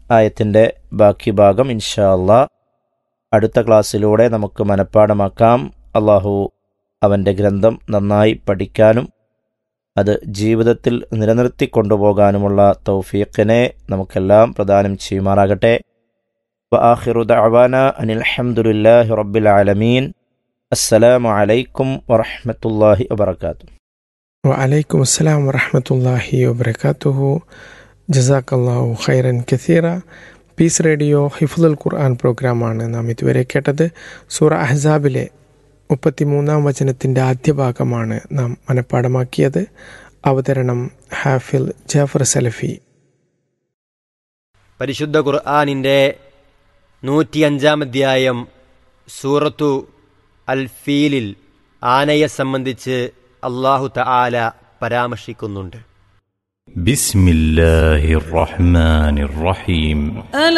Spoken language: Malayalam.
ആയത്തിൻ്റെ ബാക്കി ഭാഗം ഇൻഷാ അള്ളാ അടുത്ത ക്ലാസ്സിലൂടെ നമുക്ക് മനഃപ്പാടമാക്കാം അള്ളാഹു അവൻ്റെ ഗ്രന്ഥം നന്നായി പഠിക്കാനും അത് ജീവിതത്തിൽ നിലനിർത്തി കൊണ്ടുപോകാനുമുള്ള തൗഫീഖിനെ നമുക്കെല്ലാം പ്രദാനം ചെയ്യുമാറാകട്ടെ وآخر دعوانا أن الحمد لله رب العالمين السلام عليكم ورحمة الله وبركاته വലൈക്കും അസ്സലാം വറഹമത്തല്ലാഹി വബർക്കാത്തുഹു ജസാക്കല്ലാഹു ഖൈറൻ കസീറ പീസ് റേഡിയോ ഹിഫുൽ ഖുർആൻ പ്രോഗ്രാമാണ് നാം ഇതുവരെ കേട്ടത് സൂറ അഹ്സാബിലെ മുപ്പത്തിമൂന്നാം വചനത്തിൻ്റെ ആദ്യ ഭാഗമാണ് നാം മനഃപ്പാടമാക്കിയത് അവതരണം ഹാഫിൽ ജാഫർ സലഫി പരിശുദ്ധ ഖുർആാനിൻ്റെ നൂറ്റിയഞ്ചാം അധ്യായം സൂറത്തു അൽ ഫീലിൽ ആനയെ സംബന്ധിച്ച് അള്ളാഹു തആല പരാമർശിക്കുന്നുണ്ട് بسم الله الرحمن الرحيم ألا